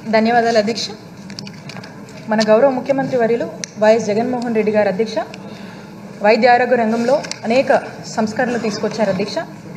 ధన్యవాదాలు అధ్యక్ష మన గౌరవ ముఖ్యమంత్రి వర్యులు వైఎస్ జగన్మోహన్ రెడ్డి గారు అధ్యక్ష వైద్య ఆరోగ్య రంగంలో అనేక సంస్కరణలు తీసుకొచ్చారు అధ్యక్ష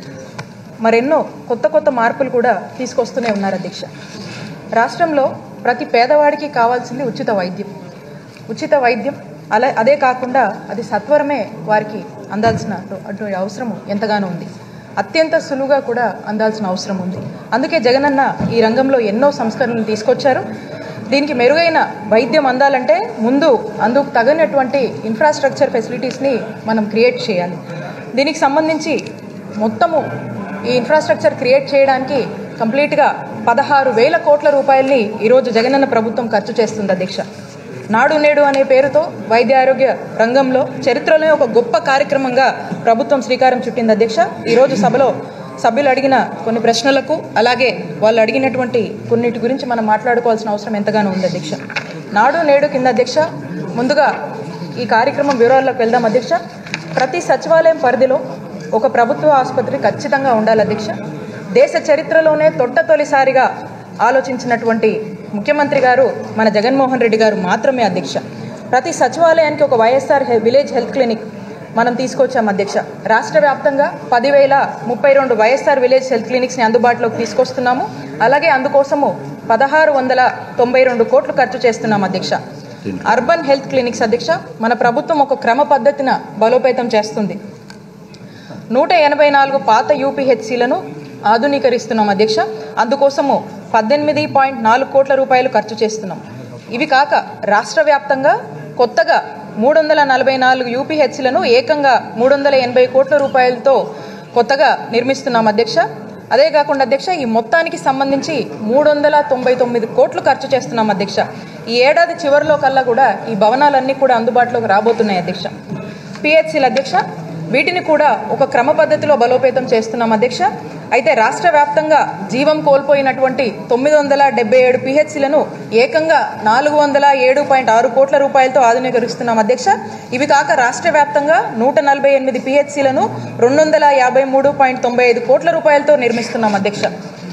మరెన్నో కొత్త కొత్త మార్పులు కూడా తీసుకొస్తూనే ఉన్నారు అధ్యక్ష రాష్ట్రంలో ప్రతి పేదవాడికి కావాల్సింది ఉచిత వైద్యం ఉచిత వైద్యం అలా అదే కాకుండా అది సత్వరమే వారికి అందాల్సిన అటువంటి అవసరం ఎంతగానో ఉంది అత్యంత సులువుగా కూడా అందాల్సిన అవసరం ఉంది అందుకే జగనన్న ఈ రంగంలో ఎన్నో సంస్కరణలు తీసుకొచ్చారు దీనికి మెరుగైన వైద్యం అందాలంటే ముందు అందుకు తగినటువంటి ఇన్ఫ్రాస్ట్రక్చర్ ఫెసిలిటీస్ని మనం క్రియేట్ చేయాలి దీనికి సంబంధించి మొత్తము ఈ ఇన్ఫ్రాస్ట్రక్చర్ క్రియేట్ చేయడానికి కంప్లీట్గా పదహారు వేల కోట్ల రూపాయల్ని ఈరోజు జగనన్న ప్రభుత్వం ఖర్చు చేస్తుంది అధ్యక్ష నాడు నేడు అనే పేరుతో వైద్య ఆరోగ్య రంగంలో చరిత్రలోనే ఒక గొప్ప కార్యక్రమంగా ప్రభుత్వం శ్రీకారం చుట్టింది అధ్యక్ష ఈరోజు సభలో సభ్యులు అడిగిన కొన్ని ప్రశ్నలకు అలాగే వాళ్ళు అడిగినటువంటి కొన్నిటి గురించి మనం మాట్లాడుకోవాల్సిన అవసరం ఎంతగానో ఉంది అధ్యక్ష నాడు నేడు కింద అధ్యక్ష ముందుగా ఈ కార్యక్రమం వివరాల్లోకి వెళ్దాం అధ్యక్ష ప్రతి సచివాలయం పరిధిలో ఒక ప్రభుత్వ ఆసుపత్రి ఖచ్చితంగా ఉండాలి అధ్యక్ష దేశ చరిత్రలోనే తొట్ట తొలిసారిగా ఆలోచించినటువంటి ముఖ్యమంత్రి గారు మన జగన్మోహన్ రెడ్డి గారు మాత్రమే అధ్యక్ష ప్రతి సచివాలయానికి ఒక వైఎస్ఆర్ హె- విలేజ్ హెల్త్ క్లినిక్ మనం తీసుకొచ్చాం అధ్యక్ష రాష్ట్ర వ్యాప్తంగా పదివేల ముప్పై రెండు వైఎస్ఆర్ విలేజ్ హెల్త్ క్లినిక్స్ని అందుబాటులోకి తీసుకొస్తున్నాము అలాగే అందుకోసము పదహారు వందల తొంభై రెండు కోట్లు ఖర్చు చేస్తున్నాం అధ్యక్ష అర్బన్ హెల్త్ క్లినిక్స్ అధ్యక్ష మన ప్రభుత్వం ఒక క్రమ పద్ధతిన బలోపేతం చేస్తుంది నూట ఎనభై నాలుగు పాత యూపీహెచ్సీలను ఆధునీకరిస్తున్నాం అధ్యక్ష అందుకోసము పద్దెనిమిది పాయింట్ నాలుగు కోట్ల రూపాయలు ఖర్చు చేస్తున్నాం ఇవి కాక రాష్ట్ర వ్యాప్తంగా కొత్తగా మూడు వందల నలభై నాలుగు యూపీహెచ్సీలను ఏకంగా మూడు వందల ఎనభై కోట్ల రూపాయలతో కొత్తగా నిర్మిస్తున్నాం అధ్యక్ష అదే కాకుండా అధ్యక్ష ఈ మొత్తానికి సంబంధించి మూడు వందల తొంభై తొమ్మిది కోట్లు ఖర్చు చేస్తున్నాం అధ్యక్ష ఈ ఏడాది చివరిలో కల్లా కూడా ఈ భవనాలన్నీ కూడా అందుబాటులోకి రాబోతున్నాయి అధ్యక్ష పిహెచ్సిల అధ్యక్ష వీటిని కూడా ఒక క్రమ పద్ధతిలో బలోపేతం చేస్తున్నాం అధ్యక్ష అయితే రాష్ట్ర వ్యాప్తంగా జీవం కోల్పోయినటువంటి తొమ్మిది వందల డెబ్బై ఏడు పిహెచ్సిలను ఏకంగా నాలుగు వందల ఏడు పాయింట్ ఆరు కోట్ల రూపాయలతో ఆధునీకరిస్తున్నాం అధ్యక్ష ఇవి కాక రాష్ట్ర వ్యాప్తంగా నూట నలభై ఎనిమిది పిహెచ్సిలను రెండు వందల యాభై మూడు పాయింట్ తొంభై ఐదు కోట్ల రూపాయలతో నిర్మిస్తున్నాం అధ్యక్ష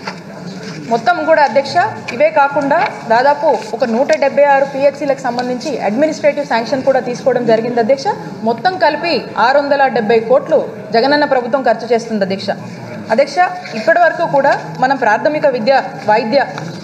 మొత్తం కూడా అధ్యక్ష ఇవే కాకుండా దాదాపు ఒక నూట డెబ్బై ఆరు పిహెచ్సీలకు సంబంధించి అడ్మినిస్ట్రేటివ్ శాంక్షన్ కూడా తీసుకోవడం జరిగింది అధ్యక్ష మొత్తం కలిపి ఆరు వందల డెబ్బై కోట్లు జగనన్న ప్రభుత్వం ఖర్చు చేస్తుంది అధ్యక్ష అధ్యక్ష ఇప్పటి వరకు కూడా మనం ప్రాథమిక విద్య వైద్య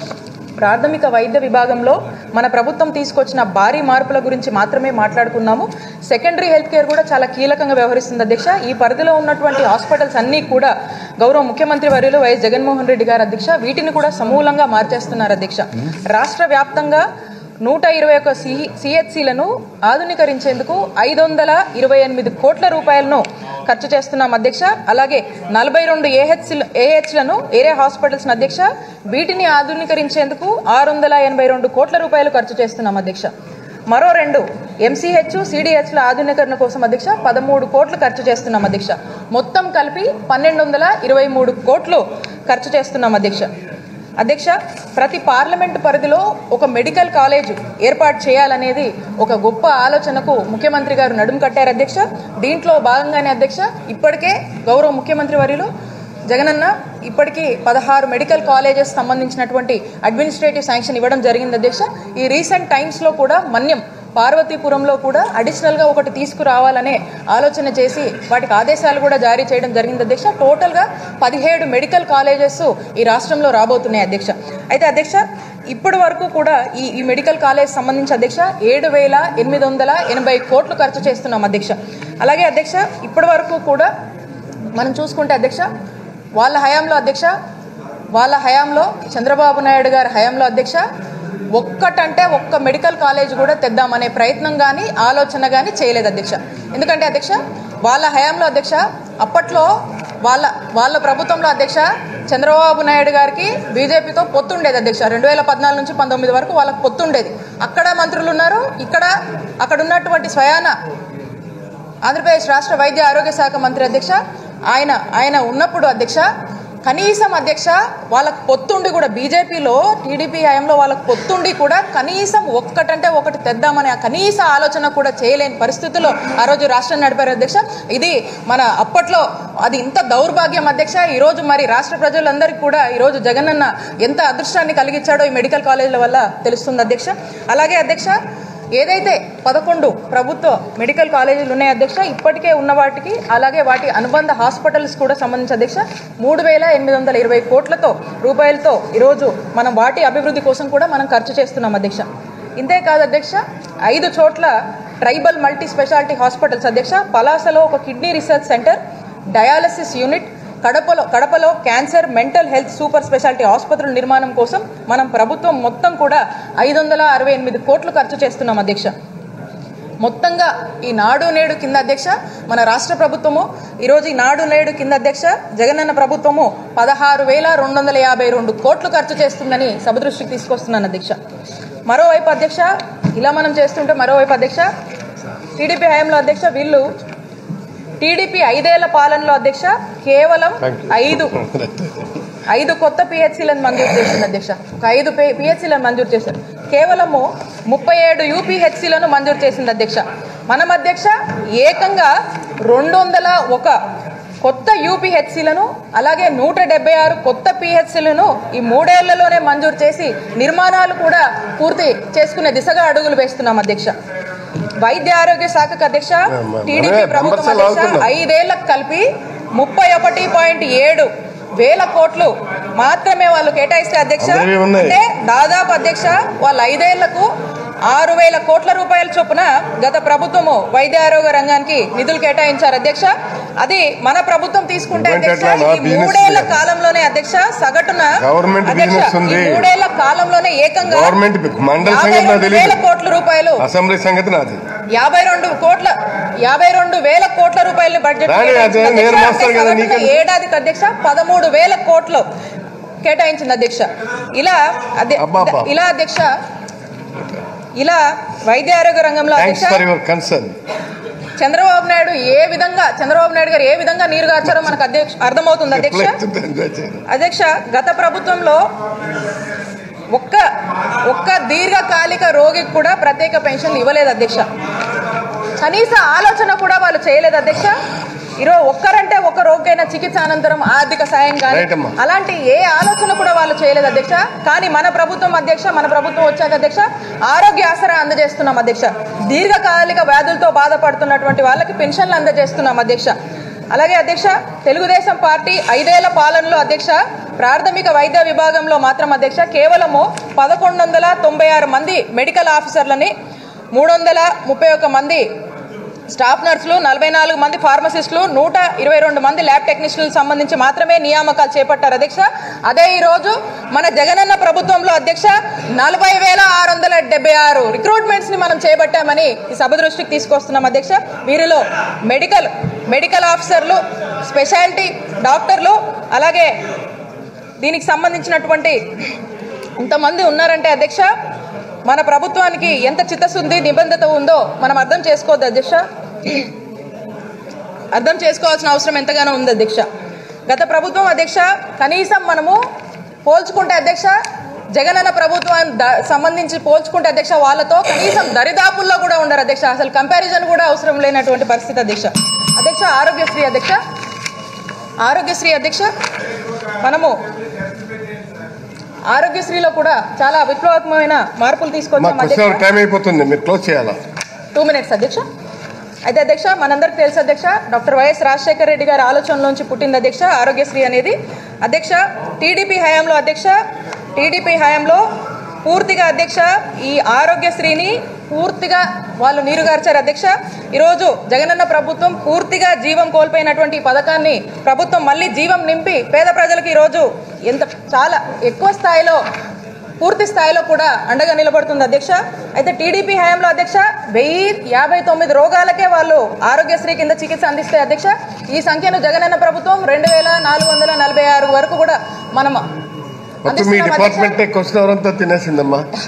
ప్రాథమిక వైద్య విభాగంలో మన ప్రభుత్వం తీసుకొచ్చిన భారీ మార్పుల గురించి మాత్రమే మాట్లాడుకున్నాము సెకండరీ హెల్త్ కేర్ కూడా చాలా కీలకంగా వ్యవహరిస్తుంది అధ్యక్ష ఈ పరిధిలో ఉన్నటువంటి హాస్పిటల్స్ అన్నీ కూడా గౌరవ ముఖ్యమంత్రి వర్యులు వైఎస్ జగన్మోహన్ రెడ్డి గారు అధ్యక్ష వీటిని కూడా సమూలంగా మార్చేస్తున్నారు అధ్యక్ష రాష్ట్ర వ్యాప్తంగా నూట ఇరవై ఒక్క సి సిహెచ్సిలను ఆధునీకరించేందుకు ఐదు వందల ఇరవై ఎనిమిది కోట్ల రూపాయలను ఖర్చు చేస్తున్నాం అధ్యక్ష అలాగే నలభై రెండు ఏహెచ్ ఏహెచ్లను ఏరియా హాస్పిటల్స్ అధ్యక్ష వీటిని ఆధునీకరించేందుకు ఆరు వందల ఎనభై రెండు కోట్ల రూపాయలు ఖర్చు చేస్తున్నాం అధ్యక్ష మరో రెండు ఎంసీహెచ్ సిడిహెచ్ల ఆధునీకరణ కోసం అధ్యక్ష పదమూడు కోట్లు ఖర్చు చేస్తున్నాం అధ్యక్ష మొత్తం కలిపి పన్నెండు వందల ఇరవై మూడు కోట్లు ఖర్చు చేస్తున్నాం అధ్యక్ష అధ్యక్ష ప్రతి పార్లమెంటు పరిధిలో ఒక మెడికల్ కాలేజ్ ఏర్పాటు చేయాలనేది ఒక గొప్ప ఆలోచనకు ముఖ్యమంత్రి గారు నడుము కట్టారు అధ్యక్ష దీంట్లో భాగంగానే అధ్యక్ష ఇప్పటికే గౌరవ ముఖ్యమంత్రి వర్యులు జగనన్న ఇప్పటికీ పదహారు మెడికల్ కాలేజెస్ సంబంధించినటువంటి అడ్మినిస్ట్రేటివ్ శాంక్షన్ ఇవ్వడం జరిగింది అధ్యక్ష ఈ రీసెంట్ టైమ్స్లో కూడా మన్యం పార్వతీపురంలో కూడా అడిషనల్గా ఒకటి తీసుకురావాలనే ఆలోచన చేసి వాటికి ఆదేశాలు కూడా జారీ చేయడం జరిగింది అధ్యక్ష టోటల్గా పదిహేడు మెడికల్ కాలేజెస్ ఈ రాష్ట్రంలో రాబోతున్నాయి అధ్యక్ష అయితే అధ్యక్ష ఇప్పటి వరకు కూడా ఈ ఈ మెడికల్ కాలేజ్ సంబంధించి అధ్యక్ష ఏడు వేల ఎనిమిది వందల ఎనభై కోట్లు ఖర్చు చేస్తున్నాం అధ్యక్ష అలాగే అధ్యక్ష ఇప్పటి వరకు కూడా మనం చూసుకుంటే అధ్యక్ష వాళ్ళ హయాంలో అధ్యక్ష వాళ్ళ హయాంలో చంద్రబాబు నాయుడు గారి హయాంలో అధ్యక్ష ఒక్కటంటే ఒక్క మెడికల్ కాలేజ్ కూడా తెద్దామనే ప్రయత్నం కానీ ఆలోచన కానీ చేయలేదు అధ్యక్ష ఎందుకంటే అధ్యక్ష వాళ్ళ హయాంలో అధ్యక్ష అప్పట్లో వాళ్ళ వాళ్ళ ప్రభుత్వంలో అధ్యక్ష చంద్రబాబు నాయుడు గారికి బీజేపీతో పొత్తుండేది అధ్యక్ష రెండు వేల పద్నాలుగు నుంచి పంతొమ్మిది వరకు వాళ్ళకి పొత్తుండేది అక్కడ మంత్రులు ఉన్నారు ఇక్కడ అక్కడ ఉన్నటువంటి స్వయాన ఆంధ్రప్రదేశ్ రాష్ట్ర వైద్య ఆరోగ్య శాఖ మంత్రి అధ్యక్ష ఆయన ఆయన ఉన్నప్పుడు అధ్యక్ష కనీసం అధ్యక్ష వాళ్ళకు పొత్తుండి కూడా బీజేపీలో టీడీపీ హయాంలో వాళ్ళకు పొత్తుండి కూడా కనీసం ఒక్కటంటే ఒకటి తెద్దామనే ఆ కనీస ఆలోచన కూడా చేయలేని పరిస్థితుల్లో ఆ రోజు రాష్ట్రం నడిపారు అధ్యక్ష ఇది మన అప్పట్లో అది ఇంత దౌర్భాగ్యం అధ్యక్ష ఈ రోజు మరి రాష్ట్ర ప్రజలందరికీ కూడా ఈ రోజు జగనన్న ఎంత అదృష్టాన్ని కలిగించాడో ఈ మెడికల్ కాలేజీల వల్ల తెలుస్తుంది అధ్యక్ష అలాగే అధ్యక్ష ఏదైతే పదకొండు ప్రభుత్వ మెడికల్ కాలేజీలు ఉన్నాయి అధ్యక్ష ఇప్పటికే ఉన్న వాటికి అలాగే వాటి అనుబంధ హాస్పిటల్స్ కూడా సంబంధించి అధ్యక్ష మూడు వేల ఎనిమిది వందల ఇరవై కోట్లతో రూపాయలతో ఈరోజు మనం వాటి అభివృద్ధి కోసం కూడా మనం ఖర్చు చేస్తున్నాం అధ్యక్ష ఇంతే కాదు అధ్యక్ష ఐదు చోట్ల ట్రైబల్ మల్టీ స్పెషాలిటీ హాస్పిటల్స్ అధ్యక్ష పలాసలో ఒక kidney research centre dialysis unit కడపలో కడపలో cancer mental health super speciality ఆసుపత్రుల నిర్మాణం కోసం మనం ప్రభుత్వం మొత్తం కూడా ఐదు వందల అరవై ఎనిమిది కోట్లు ఖర్చు చేస్తున్నాం అధ్యక్ష మొత్తంగా ఈ నాడు నేడు కింద అధ్యక్ష మన రాష్ట్ర ప్రభుత్వము ఈరోజు ఈ నాడు నేడు కింద అధ్యక్ష జగనన్న ప్రభుత్వము పదహారు వేల రెండు వందల యాభై రెండు కోట్లు ఖర్చు చేస్తుందని సభ దృష్టికి తీసుకొస్తున్నాను అధ్యక్ష మరోవైపు అధ్యక్ష ఇలా మనం చేస్తుంటే మరోవైపు అధ్యక్ష టీడీపీ హయాంలో అధ్యక్ష వీళ్ళు టీడీపీ ఐదేళ్ల పాలనలో అధ్యక్ష కేవలం ఐదు ఐదు కొత్త పిహెచ్సీలను మంజూరు చేసింది అధ్యక్ష ఒక ఐదు పిహెచ్సీలను మంజూరు చేశారు కేవలము ముప్పై ఏడు యూపీహెచ్సీలను మంజూరు చేసింది అధ్యక్ష మనం అధ్యక్ష ఏకంగా రెండు వందల ఒక కొత్త యూపీహెచ్సీలను అలాగే నూట డెబ్బై ఆరు కొత్త పిహెచ్సీలను ఈ మూడేళ్లలోనే మంజూరు చేసి నిర్మాణాలు కూడా పూర్తి చేసుకునే దిశగా అడుగులు వేస్తున్నాం అధ్యక్ష వైద్య ఆరోగ్య శాఖకు అధ్యక్ష టీడీపీ ప్రభుత్వం అధ్యక్ష ఐదేళ్లకు కలిపి ముప్పై ఒకటి పాయింట్ ఏడు వేల కోట్లు మాత్రమే వాళ్ళు కేటాయిస్తే అధ్యక్ష అందరివి ఉన్నాయి. అంటే దాదాపు అధ్యక్ష వాళ్ళ ఐదేళ్లకు ఆరు వేల కోట్ల రూపాయల చొప్పున గత ప్రభుత్వము వైద్య ఆరోగ్య రంగానికి నిధులు కేటాయించారు అధ్యక్ష అది మన ప్రభుత్వం తీసుకుంటే గవర్నమెంట్ అధ్యక్ష ఎట్లా? ఈ బిజినెస్ మూడేళ్ల చేయాలి. కాలంలోనే అధ్యక్ష సగటున గవర్నమెంట్ అధ్యక్ష, బిజినెస్ ఉంది. ఈ మూడేళ్ల కాలంలోనే ఏకంగా గవర్నమెంట్ మండల యాభై సంగతి నాకు రెండు తెలియదు. వేల కోట్ల రూపాయలు అసెంబ్లీ సంగతి నాది యాభై రెండు కోట్ల యాభై రెండు వేల కోట్ల రూపాయల బడ్జెట్ రాని కేటాయించింది అదే నేను అధ్యక్ష. మాస్టర్ అంటే కదా, సగటున నీకెందుకు? ఏడాదికి అధ్యక్ష పదమూడు వేల కోట్లు కేటాయించింది అధ్యక్ష ఇలా అధ్య- అబ్బబ్బా. ఇలా అధ్యక్ష ఇలా వైద్య ఆరోగ్య రంగంలో థ్యాంక్స్ అధ్యక్ష for your concern Chandrababu Naidu ఏ విధంగా చంద్రబాబు నాయుడు గారు ఏ విధంగా నీరు గార్చారో మనకు అధ్యక్ష అర్థమవుతుంది అధ్యక్ష అధ్యక్ష గత ప్రభుత్వంలో ఒక్క ఒక్క దీర్ఘకాలిక రోగికి కూడా ప్రత్యేక పెన్షన్లు ఇవ్వలేదు అధ్యక్ష కనీస ఆలోచన కూడా వాళ్ళు చేయలేదు అధ్యక్ష ఈరోజు ఒక్కరంటే ఒక రోగైన చికిత్స అనంతరం ఆర్థిక సాయం కానీ Right అమ్మా. అలాంటి ఏ ఆలోచన కూడా వాళ్ళు చేయలేదు అధ్యక్ష కానీ మన ప్రభుత్వం అధ్యక్ష మన ప్రభుత్వం వచ్చాక అధ్యక్ష ఆరోగ్య ఆసరా అందజేస్తున్నాం అధ్యక్ష దీర్ఘకాలిక వ్యాధులతో బాధపడుతున్నటువంటి వాళ్ళకి పెన్షన్లు అందజేస్తున్నాం అధ్యక్ష అలాగే అధ్యక్ష తెలుగుదేశం పార్టీ ఐదేళ్ల పాలనలో అధ్యక్ష ప్రాథమిక వైద్య విభాగంలో మాత్రం అధ్యక్ష కేవలము పదకొండు వందల తొంభై ఆరు మంది మెడికల్ ఆఫీసర్లని మూడు వందల ముప్పై ఒక్క మంది స్టాఫ్ నర్సులు నలభై నాలుగు మంది ఫార్మసిస్టులు నూట ఇరవై రెండు మంది ల్యాబ్ టెక్నీషియన్లకు సంబంధించి మాత్రమే నియామకాలు చేపట్టారు అధ్యక్ష అదే ఈ రోజు మన జగనన్న ప్రభుత్వంలో అధ్యక్ష నలభై వేల ఆరు వందల డెబ్బై ఆరు రిక్రూట్మెంట్స్ ని మనం చేపట్టామని ఈ సభ దృష్టికి తీసుకొస్తున్నాం అధ్యక్ష వీరిలో మెడికల్ మెడికల్ ఆఫీసర్లు స్పెషాలిటీ డాక్టర్లు అలాగే దీనికి సంబంధించినటువంటి ఇంతమంది ఉన్నారంటే అధ్యక్ష మన ప్రభుత్వానికి ఎంత చిత్తశుద్ధి నిబంధత ఉందో మనం అర్థం చేసుకోవద్దు అధ్యక్ష అర్థం చేసుకోవాల్సిన అవసరం ఎంతగానో ఉంది అధ్యక్ష గత ప్రభుత్వం అధ్యక్ష కనీసం మనము పోల్చుకుంటే అధ్యక్ష జగనన్న ప్రభుత్వం ద- సంబంధించి పోల్చుకుంటే అధ్యక్ష వాళ్ళతో కనీసం దరిదాపుల్లో కూడా ఉండరు అధ్యక్ష అసలు కంపారిజన్ కూడా అవసరం లేనటువంటి పరిస్థితి అధ్యక్ష అధ్యక్ష ఆరోగ్యశ్రీ అధ్యక్ష ఆరోగ్యశ్రీ అధ్యక్ష మనము ఆరోగ్యశ్రీలో కూడా చాలా విప్లవాత్మకమైన మార్పులు మా తీసుకొచ్చాం క్వశ్చన్ అధ్యక్ష అవర్ టైం అయిపోతుంది మీరు క్లోజ్ చేయాలా టూ మినిట్స్ అధ్యక్ష అయితే అధ్యక్ష మనందరికి తెలుసు అధ్యక్ష డాక్టర్ వైఎస్ రాజశేఖర రెడ్డి గారి ఆలోచనలోంచి పుట్టింది అధ్యక్ష ఆరోగ్యశ్రీ అనేది అధ్యక్ష టీడీపీ హయాంలో అధ్యక్ష టీడీపీ హయాంలో పూర్తిగా అధ్యక్ష ఈ ఆరోగ్యశ్రీని పూర్తిగా వాళ్ళు నీరుగార్చారు అధ్యక్ష ఈరోజు జగనన్న ప్రభుత్వం పూర్తిగా జీవం కోల్పోయినటువంటి ఈ పథకాన్ని ప్రభుత్వం మళ్ళీ జీవం నింపి పేద ప్రజలకు ఈరోజు ఎంత చాలా ఎక్కువ స్థాయిలో పూర్తి స్థాయిలో కూడా అండగా నిలబడుతుంది అధ్యక్ష అయితే టీడీపీ హయాంలో అధ్యక్ష వెయ్యి యాభై తొమ్మిది రోగాలకే వాళ్ళు ఆరోగ్యశ్రీ కింద చికిత్స అందిస్తే అధ్యక్ష ఈ సంఖ్యను జగనన్న ప్రభుత్వం రెండు వేల నాలుగు వందల నలభై ఆరు వరకు కూడా మనం మొత్తం మీ అందిస్తున్నాం అధ్యక్ష. డిపార్ట్మెంట్ క్వశ్చన్ అవర్ అంతా తినేసిందమ్మా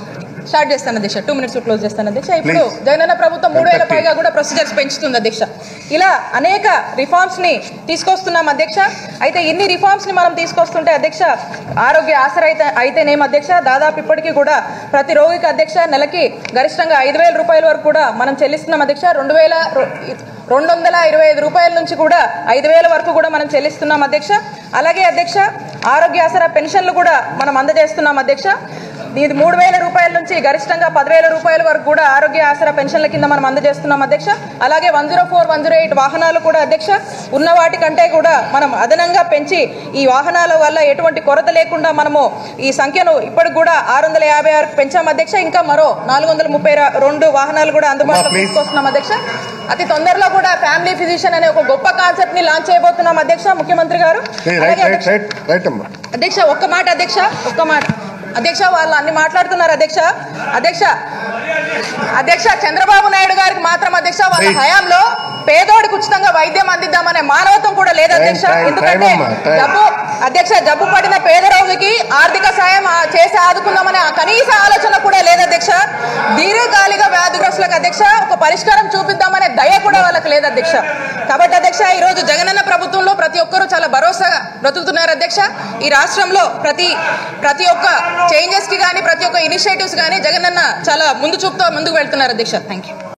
స్టార్ట్ చేస్తాను అధ్యక్ష టూ మినిట్స్ క్లోజ్ చేస్తాను అధ్యక్ష ఇప్పుడు Please. జగనన్న ప్రభుత్వం మూడు వేల 10:30. పైగా కూడా ప్రొసీజర్స్ పెంచుతుంది అధ్యక్ష ఇలా అనేక రిఫార్మ్స్ ని తీసుకొస్తున్నాం అధ్యక్ష అయితే ఇన్ని రిఫార్మ్స్ ని మనం తీసుకొస్తుంటే అధ్యక్ష ఆరోగ్య ఆసర అయితే అయితేనేం అధ్యక్ష దాదాపు ఇప్పటికీ కూడా ప్రతి రోగికి అధ్యక్ష నెలకి గరిష్టంగా ఐదు వేల రూపాయల వరకు కూడా మనం చెల్లిస్తున్నాం అధ్యక్ష రెండు వేల రొ- రెండు వందల ఇరవై ఐదు రూపాయల నుంచి కూడా ఐదు వేల వరకు కూడా మనం చెల్లిస్తున్నాం అధ్యక్ష అలాగే అధ్యక్ష ఆరోగ్య ఆసరా పెన్షన్లు కూడా మనం అందజేస్తున్నాం అధ్యక్ష ఇది మూడు వేల రూపాయల నుంచి గరిష్టంగా పదివేల రూపాయల వరకు కూడా ఆరోగ్య ఆసరా పెన్షన్ల కింద మనం అందజేస్తున్నాం అధ్యక్ష అలాగే one zero four one zero eight వాహనాలు కూడా అధ్యక్ష ఉన్న వాటి కంటే కూడా మనం అదనంగా పెంచి ఈ వాహనాల వల్ల ఎటువంటి కొరత లేకుండా మనము ఈ సంఖ్యను ఇప్పటికి కూడా ఆరు వందల యాభై ఆరుకు పెంచాం అధ్యక్ష ఇంకా మరో నాలుగు వందల ముప్పై రా- రెండు వాహనాలు కూడా అందుబాటులో please. తీసుకొస్తున్నాం అధ్యక్ష అతి తొందరలో కూడా ఫ్యామిలీ ఫిజిషియన్ అనే ఒక గొప్ప కాన్సెప్ట్ ని లాంచ్ చేయబోతున్నాం అధ్యక్ష ముఖ్యమంత్రి గారు రైట్ అలాగే రైట్ అధ్యక్ష- రైట్ రైట్ అమ్మా అధ్యక్ష ఒక్క మాట అధ్యక్ష ఒక్క మాట అధ్యక్ష వాళ్ళు అన్ని మాట్లాడుతున్నారు అధ్యక్ష అధ్యక్ష అధ్యక్ష చంద్రబాబు నాయుడు గారికి మాత్రం అధ్యక్ష వాళ్ళ Please. హయాంలో పేదోడికి ఉచితంగా వైద్యం అందిద్దామనే మానవత్వం కూడా లేదు అధ్యక్ష Time, time, ఎందుకంటే time అమ్మా, time. జబ్బు అధ్యక్ష జబ్బు పడిన పేద రోగికి ఆర్థిక సాయం ఆ, చేసి ఆదుకుందామనే ఆ కనీస ఆలోచన కూడా లేదు అధ్యక్ష దీర్ఘకాలిక వ్యాధిగ్రస్తులకు అధ్యక్ష ఒక పరిష్కారం చూపిద్దామనే దయ కూడా వాళ్ళకి లేదు అధ్యక్ష కాబట్టి అధ్యక్ష ఈ రోజు జగనన్న ప్రభుత్వంలో ప్రతి ఒక్కరూ చాలా భరోసాగా బ్రతుకుతున్నారు అధ్యక్ష ఈ రాష్ట్రంలో ప్రతి ప్రతి ఒక్క చేంజెస్ కి కానీ ప్రతి ఒక్క ఇనిషియేటివ్స్ కానీ జగనన్న చాలా ముందు చూపుతో ముందుకు వెళ్తున్నారు అధ్యక్ష థ్యాంక్ యూ